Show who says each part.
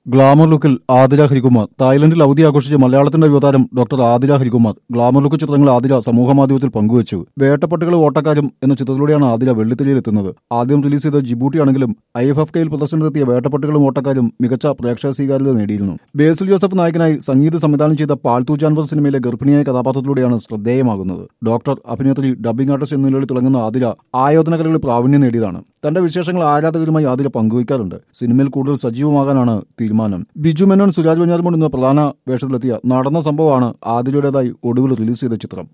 Speaker 1: glamour ലുക്കിൽ ആതിര ഹരികുമാർ തായ്ലൻഡിൽ അവധി ആഘോഷിച്ച മലയാളത്തിന്റെ യുവതാരം doctor Athira Harikumar glamour look ചിത്രങ്ങൾ ആതിര സമൂഹമാധ്യമത്തിൽ പങ്കുവച്ചു വേട്ടപ്പട്ടികളും ഓട്ടക്കാരും എന്ന ചിത്രത്തിലൂടെയാണ് ആതിര വെള്ളിത്തിരിയിലെത്തുന്നത് ആദ്യം റിലീസ് ചെയ്ത ജിബൂട്ടിയാണെങ്കിലും ഐ എഫ് എഫ് കെയിൽ പ്രദർശനത്തിലെത്തിയ വേട്ടപ്പട്ടികളും ഓട്ടക്കാരും മികച്ച പ്രേക്ഷക സ്വീകാര്യത നേടിയിരുന്നു ബേസിൽ ജോസഫ് നായകനായി സംഗീത സംവിധാനം ചെയ്ത പാൽത്തു ജാൻവർ സിനിമയിലെ ഗർഭിണിയായ കഥാപാത്രത്തിലൂടെയാണ് ശ്രദ്ധേയമാകുന്നത് ഡോക്ടർ അഭിനേത്രി ഡബ്ബിംഗ് ആർട്ടിസ്റ്റ് എന്ന നിലയിൽ തിളങ്ങുന്ന ആതിര ആയോധന കലകളിൽ പ്രാവീണ്യം നേടിയതാണ് തന്റെ വിശേഷങ്ങൾ ആരാധകരുമായി ആതിര പങ്കുവയ്ക്കാറുണ്ട് സിനിമയിൽ കൂടുതൽ സജീവമാകാനാണ് തീരുമാനം ബിജു മേനോൻ സുരാജ് വെഞ്ഞാറുമോട് എന്ന പ്രധാന വേഷത്തിലെത്തിയ നടന്ന സംഭവമാണ് ആതിരയുടേതായി ഒടുവിൽ റിലീസ് ചെയ്ത ചിത്രം